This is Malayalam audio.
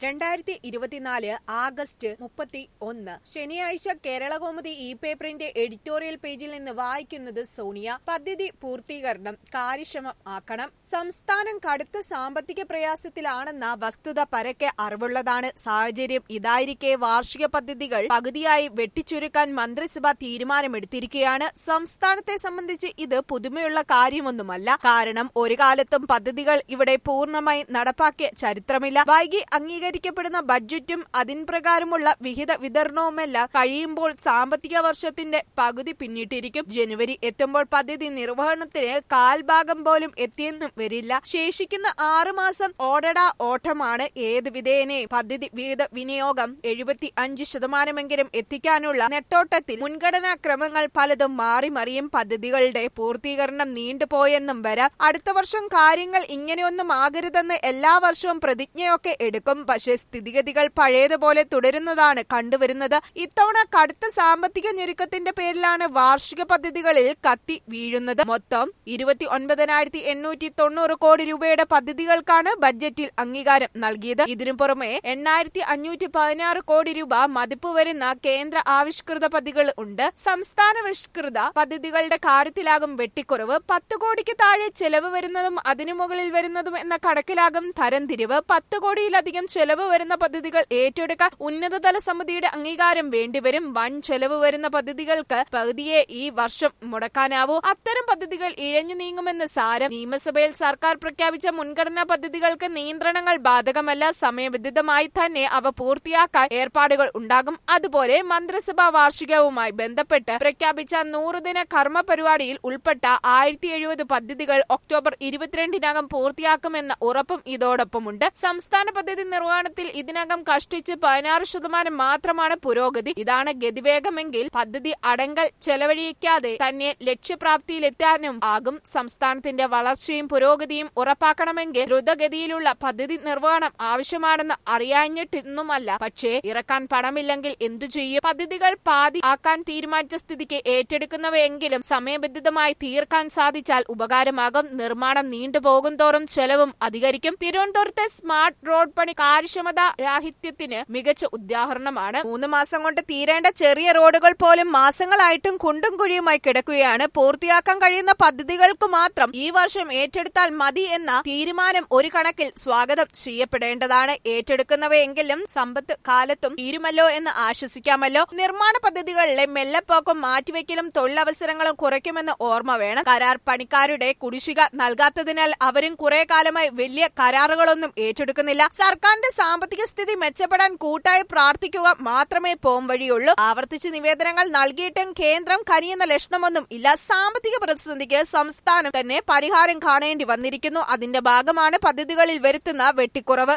രണ്ടായിരത്തി ഇരുപത്തിനാല് ആഗസ്റ്റ് മുപ്പത്തി ഒന്ന് ശനിയാഴ്ച കേരളകൗമുദി ഇ പേപ്പറിന്റെ എഡിറ്റോറിയൽ പേജിൽ നിന്ന് വായിക്കുന്നത് സോണിയ പദ്ധതി പൂർത്തീകരണം കാര്യക്ഷമം ആക്കണം സംസ്ഥാനം കടുത്ത സാമ്പത്തിക പ്രയാസത്തിലാണെന്ന വസ്തുത പരക്കെ അറിവുള്ളതാണ് സാഹചര്യം ഇതായിരിക്കെ വാർഷിക പദ്ധതികൾ പകുതിയായി വെട്ടിച്ചുരുക്കാൻ മന്ത്രിസഭ തീരുമാനമെടുത്തിരിക്കുകയാണ് സംസ്ഥാനത്തെ സംബന്ധിച്ച് ഇത് പുതുമയുള്ള കാര്യമൊന്നുമല്ല കാരണം ഒരു കാലത്തും പദ്ധതികൾ ഇവിടെ പൂർണ്ണമായി നടപ്പാക്കിയ ചരിത്രമില്ല വൈകി അംഗീകരിക്കപ്പെടുന്ന ബഡ്ജറ്റും അതിൻ പ്രകാരമുള്ള വിഹിത വിതരണവുമെല്ലാം കഴിയുമ്പോൾ സാമ്പത്തിക വർഷത്തിന്റെ പകുതി പിന്നിട്ടിരിക്കും ജനുവരി എത്തുമ്പോൾ പദ്ധതി നിർവഹണത്തിന് കാൽഭാഗം പോലും എത്തിയെന്നും വരില്ല ശേഷിക്കുന്ന ആറു മാസം ഓടട ഓട്ടമാണ് ഏത് വിധേയനെയും പദ്ധതി വിഹിത വിനിയോഗം എഴുപത്തി അഞ്ച് ശതമാനമെങ്കിലും എത്തിക്കാനുള്ള നെട്ടോട്ടത്തിൽ മുൻഗണനാ ക്രമങ്ങൾ പലതും മാറി മറിയും പദ്ധതികളുടെ പൂർത്തീകരണം നീണ്ടുപോയെന്നും വരാം അടുത്ത വർഷം കാര്യങ്ങൾ ഇങ്ങനെയൊന്നും ആകരുതെന്ന് എല്ലാ വർഷവും പ്രതിജ്ഞയൊക്കെ എടുക്കും പക്ഷേ സ്ഥിതിഗതികൾ പഴയതുപോലെ തുടരുന്നതാണ് കണ്ടുവരുന്നത് ഇത്തവണ കടുത്ത സാമ്പത്തിക ഞെരുക്കത്തിന്റെ പേരിലാണ് വാർഷിക പദ്ധതികളിൽ കത്തി വീഴുന്നത് മൊത്തം ഇരുപത്തി ഒൻപതിനായിരത്തി എണ്ണൂറ്റി തൊണ്ണൂറ് കോടി രൂപയുടെ പദ്ധതികൾക്കാണ് ബഡ്ജറ്റിൽ അംഗീകാരം നൽകിയത് ഇതിനു പുറമെ എണ്ണായിരത്തി അഞ്ഞൂറ്റി പതിനാറ് കോടി രൂപ മതിപ്പ് വരുന്ന കേന്ദ്ര ആവിഷ്കൃത പദ്ധതികൾ ഉണ്ട് സംസ്ഥാനവിഷ്കൃത പദ്ധതികളുടെ കാര്യത്തിലാകും വെട്ടിക്കുറവ് പത്ത് കോടിക്ക് താഴെ ചെലവ് വരുന്നതും അതിനു മുകളിൽ വരുന്നതും എന്ന കണക്കിലാകും തരംതിരിവ് പത്ത് കോടിയിലധികം ചെലവ് വരുന്ന പദ്ധതികൾ ഏറ്റെടുക്കാൻ ഉന്നതതല സമിതിയുടെ അംഗീകാരം വേണ്ടിവരും വൻ ചെലവ് വരുന്ന പദ്ധതികൾക്ക് പകുതിയെ ഈ വർഷം മുടക്കാനാവൂ അത്തരം പദ്ധതികൾ ഇഴഞ്ഞു നീങ്ങുമെന്ന് സാരം നിയമസഭയിൽ സർക്കാർ പ്രഖ്യാപിച്ച മുൻഗണനാ പദ്ധതികൾക്ക് നിയന്ത്രണങ്ങൾ ബാധകമല്ല സമയബന്ധിതമായി തന്നെ അവ പൂർത്തിയാക്കാൻ ഏർപ്പാടുകൾ ഉണ്ടാകും അതുപോലെ മന്ത്രിസഭാ വാർഷികവുമായി ബന്ധപ്പെട്ട് പ്രഖ്യാപിച്ച നൂറുദിന കർമ്മ പരിപാടിയിൽ ഉൾപ്പെട്ട ആയിരത്തി എഴുപത് പദ്ധതികൾ ഒക്ടോബർ ഇരുപത്തിരണ്ടിനകം പൂർത്തിയാക്കുമെന്ന ഉറപ്പും ഇതോടൊപ്പമുണ്ട് സംസ്ഥാന പദ്ധതി നിർവഹണത്തിൽ ഇതിനകം കഷ്ടിച്ച് പതിനാറ് ശതമാനം മാത്രമാണ് പുരോഗതി ഇതാണ് ഗതിവേഗമെങ്കിൽ പദ്ധതി അടങ്കൽ ചെലവഴിക്കാതെ തന്നെ ലക്ഷ്യപ്രാപ്തിയിലെത്താനും ആകും സംസ്ഥാനത്തിന്റെ വളർച്ചയും പുരോഗതിയും ഉറപ്പാക്കണമെങ്കിൽ ദ്രുതഗതിയിലുള്ള പദ്ധതി നിർവഹണം ആവശ്യമാണെന്ന് അറിയാഞ്ഞിട്ടൊന്നുമല്ല പക്ഷേ ഇറക്കാൻ പണമില്ലെങ്കിൽ എന്തു ചെയ്യും പദ്ധതികൾ പാതി ആക്കാൻ തീരുമാനിച്ച സ്ഥിതിക്ക് ഏറ്റെടുക്കുന്നവയെങ്കിലും സമയബന്ധിതമായി തീർക്കാൻ സാധിച്ചാൽ ഉപകാരമാകും നിർമ്മാണം നീണ്ടുപോകും തോറും ചെലവും അധികരിക്കും തിരുവനന്തപുരത്തെ സ്മാർട്ട് റോഡ് പണി കാര്യക്ഷമത രാഹിത്യത്തിന് മികച്ച ഉദാഹരണമാണ് മൂന്ന് മാസം കൊണ്ട് തീരേണ്ട ചെറിയ റോഡുകൾ പോലും മാസങ്ങളായിട്ടും കുണ്ടും കുഴിയുമായി കിടക്കുകയാണ് പൂർത്തിയാക്കാൻ കഴിയുന്ന പദ്ധതികൾക്ക് മാത്രം ഈ വർഷം ഏറ്റെടുത്താൽ മതി എന്ന തീരുമാനം ഒരു കണക്കിൽ സ്വാഗതം ചെയ്യപ്പെടേണ്ടതാണ് ഏറ്റെടുക്കുന്നവയെങ്കിലും സമ്പത്ത് കാലത്തും തീരുമല്ലോ എന്ന് ആശ്വസിക്കാമല്ലോ നിർമ്മാണ പദ്ധതികളിലെ മെല്ലപ്പോക്കും മാറ്റിവെക്കലും തൊഴിലവസരങ്ങളും കുറയ്ക്കുമെന്ന് ഓർമ്മ വേണം കരാർ പണിക്കാരുടെ കുടിശ്ശിക നൽകാത്തതിനാൽ അവരും കുറെ കാലമായി വലിയ കരാറുകളൊന്നും ഏറ്റെടുക്കുന്നില്ല സർക്കാരിന്റെ സാമ്പത്തിക സ്ഥിതി മെച്ചപ്പെടാൻ കൂട്ടായി പ്രാർത്ഥിക്കുക മാത്രമേ പോം വഴിയുള്ളൂ ആവർത്തിച്ച് നിവേദനങ്ങൾ നൽകിയിട്ടും കേന്ദ്രം കനിയുന്ന ലക്ഷണമൊന്നും ഇല്ല സാമ്പത്തിക പ്രതിസന്ധിക്ക് സംസ്ഥാനം തന്നെ പരിഹാരം കാണേണ്ടി വന്നിരിക്കുന്നു അതിന്റെ ഭാഗമാണ് പദ്ധതികളിൽ വരുത്തുന്ന വെട്ടിക്കുറവ്